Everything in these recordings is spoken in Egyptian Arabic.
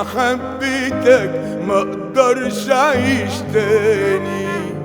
محبتك ما اقدرش اعيش تاني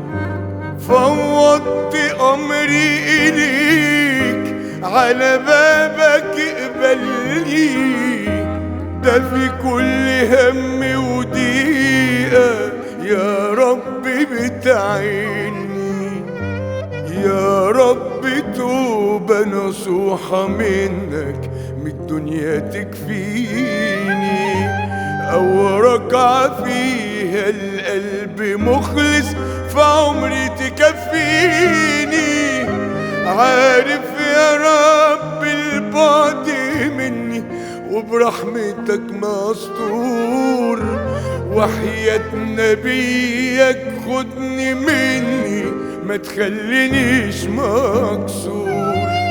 فوضت امري اليك على بابك اقبلني ده في كل هم وضيقة يا رب بتعيني يا رب توبة نصوحة منك من الدنيا تكفيني أو ركعة فيها القلب مخلص في عمري تكفيني عارف يا رب البعد مني وبرحمتك مستور وحياة نبيك خدني مني ما تخلينيش مكسور